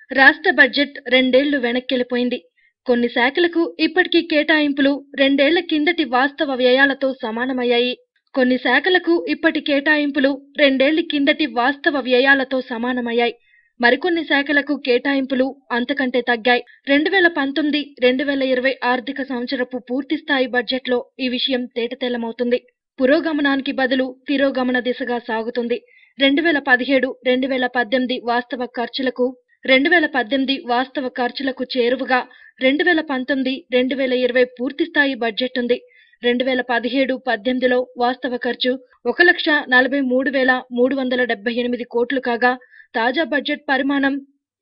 రాష్ట్ర బడ్జెట్ రెండేళ్లు వెనక్కెళ్లిపోయింది కొన్ని శాఖలకు ఇప్పటికీ కేటాయింపులు రెండేళ్ల కిందటి వాస్తవ వ్యయాలతో సమానమయ్యాయి కొన్ని శాఖలకు ఇప్పటి కేటాయింపులు రెండేళ్ల కిందటి వాస్తవ వ్యయాలతో సమానమయ్యాయి మరికొన్ని శాఖలకు కేటాయింపులు అంతకంటే తగ్గాయి రెండు వేల పంతొమ్మిది రెండు వేల ఇరవై ఆర్థిక సంవత్సరపు పూర్తి స్థాయి బడ్జెట్లో ఈ విషయం తేటతెల్లమవుతుంది పురోగమనానికి బదులు తిరోగమన దిశగా సాగుతుంది రెండు వేల పదిహేడు రెండు వేల పద్దెనిమిది వాస్తవ ఖర్చులకు రెండు వేల పద్దెనిమిది వాస్తవ ఖర్చులకు చేరువగా రెండు వేల పంతొమ్మిది రెండు వేల ఇరవై పూర్తి స్థాయి బడ్జెట్ ఉంది రెండు వేల పదిహేడు పద్దెనిమిదిలో వాస్తవ ఖర్చు ఒక లక్ష నలభై మూడు వేల మూడు వందల డెబ్బై ఎనిమిది కోట్లు కాగా తాజా బడ్జెట్ పరిమాణం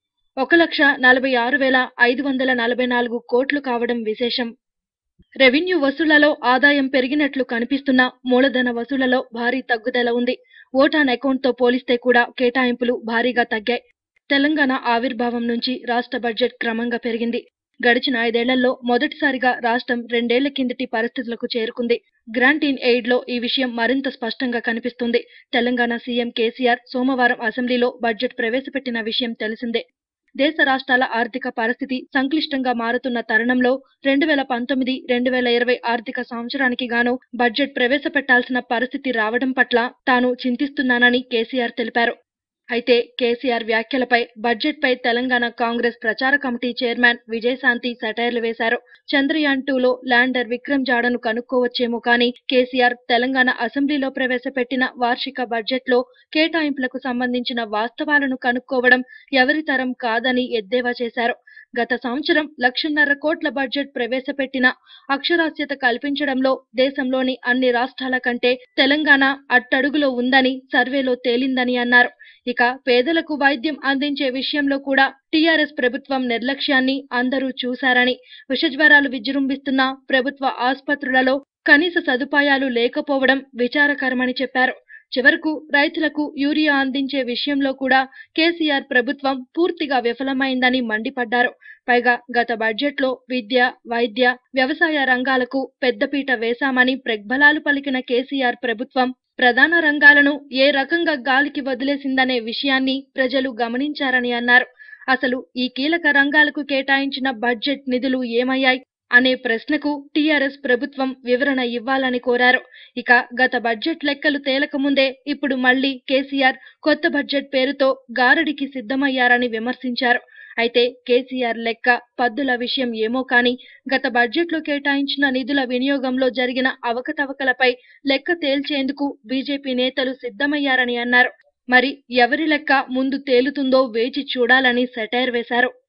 ఒక లక్ష నలభై ఆరు వేల ఐదు వందల నలభై నాలుగు కోట్లు కావడం విశేషం రెవెన్యూ వసూళ్లలో ఆదాయం పెరిగినట్లు కనిపిస్తున్న మూలధన వసూళ్లలో భారీ తగ్గుదల ఉంది ఓటాన్ అకౌంట్తో పోలిస్తే కూడా కేటాయింపులు భారీగా తగ్గాయి తెలంగాణ ఆవిర్భావం నుంచి రాష్ట్ర బడ్జెట్ క్రమంగా పెరిగింది గడిచిన ఐదేళ్లలో మొదటిసారిగా రాష్ట్రం రెండేళ్ల కిందటి పరిస్థితులకు చేరుకుంది గ్రాంట్ ఇన్ ఎయిడ్ లో ఈ విషయం మరింత స్పష్టంగా కనిపిస్తుంది తెలంగాణ సీఎం కేసీఆర్ సోమవారం అసెంబ్లీలో బడ్జెట్ ప్రవేశపెట్టిన విషయం తెలిసిందే దేశ రాష్ట్రాల ఆర్థిక పరిస్థితి సంక్లిష్టంగా మారుతున్న తరుణంలో రెండు వేల పంతొమ్మిది రెండు వేల ఇరవై ఆర్థిక సంవత్సరానికి గాను బడ్జెట్ ప్రవేశపెట్టాల్సిన పరిస్థితి రావడం పట్ల తాను చింతిస్తున్నానని కేసీఆర్ తెలిపారు అయితే కేసీఆర్ వ్యాఖ్యలపై బడ్జెట్ పై తెలంగాణ కాంగ్రెస్ ప్రచార కమిటీ చైర్మన్ విజయశాంతి సెటైర్లు వేశారు చంద్రయాన్ టూలో ల్యాండర్ విక్రమ్ జాడను కనుక్కోవచ్చేమో కానీ కేసీఆర్ తెలంగాణ అసెంబ్లీలో ప్రవేశపెట్టిన వార్షిక బడ్జెట్ లో కేటాయింపులకు సంబంధించిన వాస్తవాలను కనుక్కోవడం ఎవరి తరం కాదని ఎద్దేవా చేశారు గత సంవత్సరం లక్షన్నర కోట్ల బడ్జెట్ ప్రవేశపెట్టిన అక్షరాస్యత కల్పించడంలో దేశంలోని అన్ని రాష్ట్రాల కంటే తెలంగాణ అట్టడుగులో ఉందని సర్వేలో తేలిందని అన్నారు ఇక పేదలకు వైద్యం అందించే విషయంలో కూడా టీఆర్ఎస్ ప్రభుత్వం నిర్లక్ష్యాన్ని అందరూ చూశారని విషజ్వరాలు విజృంభిస్తున్న ప్రభుత్వ ఆసుపత్రులలో కనీస సదుపాయాలు లేకపోవడం విచారకరమని చెప్పారు చివరకు రైతులకు యూరియా అందించే విషయంలో కూడా కేసీఆర్ ప్రభుత్వం పూర్తిగా విఫలమైందని మండిపడ్డారు పైగా గత బడ్జెట్లో విద్య వైద్య వ్యవసాయ రంగాలకు పెద్దపీట వేశామని ప్రగ్బలాలు పలికిన కేసీఆర్ ప్రభుత్వం ప్రధాన రంగాలను ఏ రకంగా గాలికి వదిలేసిందనే విషయాన్ని ప్రజలు గమనించారని అన్నారు అసలు ఈ కీలక రంగాలకు కేటాయించిన బడ్జెట్ నిధులు ఏమయ్యాయి అనే ప్రశ్నకు టీఆర్ఎస్ ప్రభుత్వం వివరణ ఇవ్వాలని కోరారు ఇక గత బడ్జెట్ లెక్కలు తేలకముందే ఇప్పుడు మళ్లీ కేసీఆర్ కొత్త బడ్జెట్ పేరుతో గారడికి సిద్ధమయ్యారని విమర్శించారు అయితే కేసీఆర్ లెక్క పద్దుల విషయం ఏమో కానీ గత బడ్జెట్లో కేటాయించిన నిధుల వినియోగంలో జరిగిన అవకతవకలపై లెక్క తేల్చేందుకు బీజేపీ నేతలు సిద్ధమయ్యారని అన్నారు మరి ఎవరి లెక్క ముందు తేలుతుందో వేచి చూడాలని సెటైర్ వేశారు